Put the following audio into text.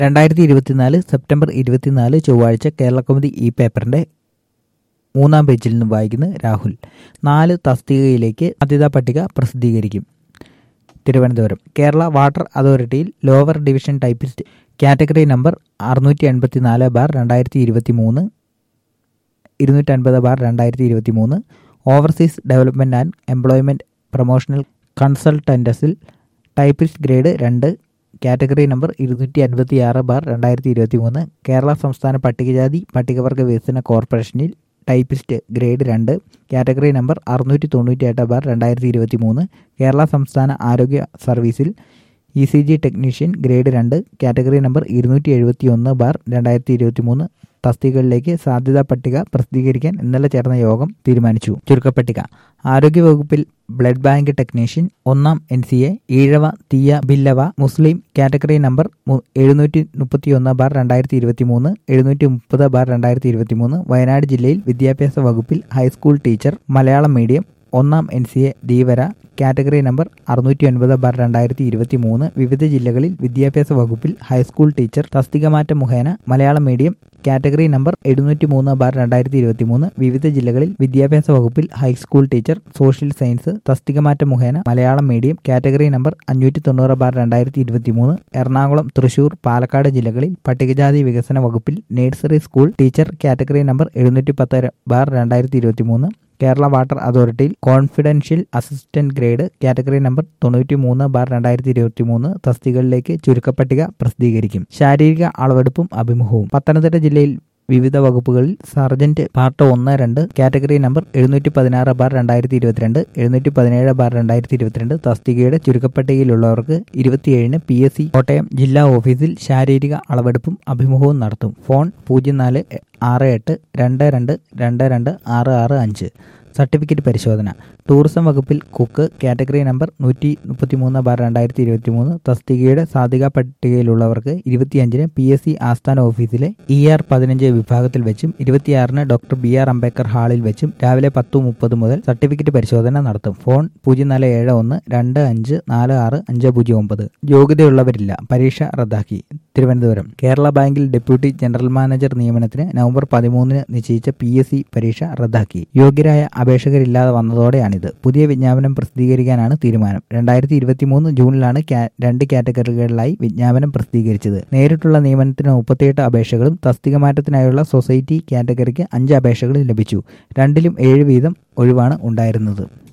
രണ്ടായിരത്തി ഇരുപത്തിനാല് സെപ്റ്റംബർ ഇരുപത്തിനാല് ചൊവ്വാഴ്ച കേരള കൗമുദി ഈ പേപ്പറിന്റെ മൂന്നാം പേജിൽ നിന്ന് വായിക്കുന്ന രാഹുൽ നാല് തസ്തികയിലേക്ക് സാധ്യതാ പട്ടിക പ്രസിദ്ധീകരിക്കും തിരുവനന്തപുരം കേരള വാട്ടർ അതോറിറ്റിയിൽ lower division typist category number അറുന്നൂറ്റി എൺപത്തി നാല് ബാർ രണ്ടായിരത്തി ഇരുപത്തി മൂന്ന് ഇരുന്നൂറ്റി അൻപത് ബാർ രണ്ടായിരത്തി ഇരുപത്തി മൂന്ന് overseas development and employment promotional കൺസൾട്ടൻറ്റസിൽ ടൈപ്പിസ്റ്റ് ഗ്രേഡ് രണ്ട് കാറ്റഗറി നമ്പർ ഇരുന്നൂറ്റി അൻപത്തി ആറ് ബാർ രണ്ടായിരത്തി ഇരുപത്തി മൂന്ന് കേരള സംസ്ഥാന പട്ടികജാതി പട്ടികവർഗ വികസന കോർപ്പറേഷനിൽ ടൈപ്പിസ്റ്റ് ഗ്രേഡ് രണ്ട് കാറ്റഗറി നമ്പർ അറുന്നൂറ്റി തൊണ്ണൂറ്റി എട്ട് ബാർ രണ്ടായിരത്തി ഇരുപത്തി മൂന്ന് കേരള സംസ്ഥാന ആരോഗ്യ സർവീസിൽ E C G technician grade രണ്ട് കാറ്റഗറി നമ്പർ ഇരുന്നൂറ്റി എഴുപത്തി ഒന്ന് ബാർ രണ്ടായിരത്തി ഇരുപത്തി മൂന്ന് തസ്തികകളിലേക്ക് സാധ്യതാ പട്ടിക പ്രസിദ്ധീകരിക്കാൻ ഇന്നലെ ചേർന്ന യോഗം തീരുമാനിച്ചു ചുരുക്കപ്പട്ടിക ആരോഗ്യവകുപ്പിൽ ബ്ലഡ് ബാങ്ക് ടെക്നീഷ്യൻ ഒന്നാം N C A Ezhava Thiyya Billava Muslim category number എഴുന്നൂറ്റി മുപ്പത്തി ഒന്ന് ബാർ രണ്ടായിരത്തി ഇരുപത്തി മൂന്ന് എഴുന്നൂറ്റി മുപ്പത് ബാർ രണ്ടായിരത്തി ഇരുപത്തി മൂന്ന് വയനാട് ജില്ലയിൽ വിദ്യാഭ്യാസ വകുപ്പിൽ ഹൈസ്കൂൾ ടീച്ചർ മലയാളം മീഡിയം ഒന്നാം N C A Dheevara category number അറുന്നൂറ്റി ഒൻപത് ബാർ രണ്ടായിരത്തി ഇരുപത്തി മൂന്ന് വിവിധ ജില്ലകളിൽ വിദ്യാഭ്യാസ വകുപ്പിൽ ഹൈസ്കൂൾ ടീച്ചർ തസ്തികമാറ്റം മുഖേന മലയാളം മീഡിയം കാറ്റഗറി നമ്പർ എഴുന്നൂറ്റി മൂന്ന് ബാർ രണ്ടായിരത്തി ഇരുപത്തി മൂന്ന് വിവിധ ജില്ലകളിൽ വിദ്യാഭ്യാസ വകുപ്പിൽ ഹൈസ്കൂൾ ടീച്ചർ സോഷ്യൽ സയൻസ് തസ്തികമാറ്റം മുഖേന മലയാളം മീഡിയം കാറ്റഗറി നമ്പർ അഞ്ഞൂറ്റി തൊണ്ണൂറ് ബാർ രണ്ടായിരത്തി ഇരുപത്തി മൂന്ന് എറണാകുളം തൃശൂർ പാലക്കാട് ജില്ലകളിൽ പട്ടികജാതി വികസന വകുപ്പിൽ nursery school teacher category number എഴുന്നൂറ്റി പത്ത് ബാർ രണ്ടായിരത്തി ഇരുപത്തി മൂന്ന് കേരള വാട്ടർ അതോറിറ്റിയിൽ confidential assistant grade category number തൊണ്ണൂറ്റി മൂന്ന് ബാർ രണ്ടായിരത്തി ഇരുപത്തി മൂന്ന് തസ്തികകളിലേക്ക് ചുരുക്കപ്പട്ടിക പ്രസിദ്ധീകരിക്കും ശാരീരിക അളവെടുപ്പും അഭിമുഖവും പത്തനംതിട്ട ജില്ലയിൽ വിവിധ വകുപ്പുകളിൽ സർജന്റ് പാർട്ട് ഒന്ന് രണ്ട് കാറ്റഗറി നമ്പർ എഴുന്നൂറ്റി പതിനാറ് ബാർ രണ്ടായിരത്തി ഇരുപത്തിരണ്ട് എഴുന്നൂറ്റി പതിനേഴ് ബാർ രണ്ടായിരത്തി ഇരുപത്തിരണ്ട് തസ്തികയുടെ ചുരുക്കപ്പട്ടികയിലുള്ളവർക്ക് ഇരുപത്തിയേഴിന് പി എസ് സി കോട്ടയം ജില്ലാ ഓഫീസിൽ ശാരീരിക അളവെടുപ്പും അഭിമുഖവും നടത്തും ഫോൺ പൂജ്യം നാല് ആറ് എട്ട് രണ്ട് രണ്ട് രണ്ട് രണ്ട് ആറ് ആറ് അഞ്ച് സർട്ടിഫിക്കറ്റ് പരിശോധന ടൂറിസം വകുപ്പിൽ കുക്ക് കാറ്റഗറി നമ്പർ നൂറ്റി മുപ്പത്തി മൂന്ന് ബാർ രണ്ടായിരത്തി ഇരുപത്തി മൂന്ന് തസ്തികയുടെ സാധിക പട്ടികയിലുള്ളവർക്ക് ഇരുപത്തിയഞ്ചിന് പി എസ് സി ആസ്ഥാന ഓഫീസിലെ ഇ ആർ പതിനഞ്ച് വിഭാഗത്തിൽ വെച്ചും ഇരുപത്തിയാറിന് ഡോക്ടർ ബി ആർ അംബേദ്കർ ഹാളിൽ വെച്ചും രാവിലെ പത്ത് മുപ്പത് മുതൽ സർട്ടിഫിക്കറ്റ് പരിശോധന നടത്തും ഫോൺ പൂജ്യം നാല് ഏഴ് ഒന്ന് രണ്ട് അഞ്ച് നാല് ആറ് അഞ്ച് പൂജ്യം ഒമ്പത് യോഗ്യതയുള്ളവരില്ല പരീക്ഷ റദ്ദാക്കി തിരുവനന്തപുരം കേരള ബാങ്കിൽ ഡെപ്യൂട്ടി ജനറൽ മാനേജർ നിയമനത്തിന് നവംബർ പതിമൂന്നിന് നിശ്ചയിച്ച പി എസ് സി പരീക്ഷ റദ്ദാക്കി യോഗ്യരായ അപേക്ഷകരില്ലാതെ വന്നതോടെയാണിത് പുതിയ വിജ്ഞാപനം പ്രസിദ്ധീകരിക്കാനാണ് തീരുമാനം രണ്ടായിരത്തി ഇരുപത്തി മൂന്ന് ജൂണിലാണ് രണ്ട് കാറ്റഗറികളിലായി വിജ്ഞാപനം പ്രസിദ്ധീകരിച്ചത് നേരിട്ടുള്ള നിയമനത്തിന് മുപ്പത്തിയെട്ട് അപേക്ഷകളും തസ്തിക മാറ്റത്തിനായുള്ള സൊസൈറ്റി കാറ്റഗറിക്ക് അഞ്ച് അപേക്ഷകളും ലഭിച്ചു രണ്ടിലും ഏഴ് വീതം ഒഴിവാണ് ഉണ്ടായിരുന്നത്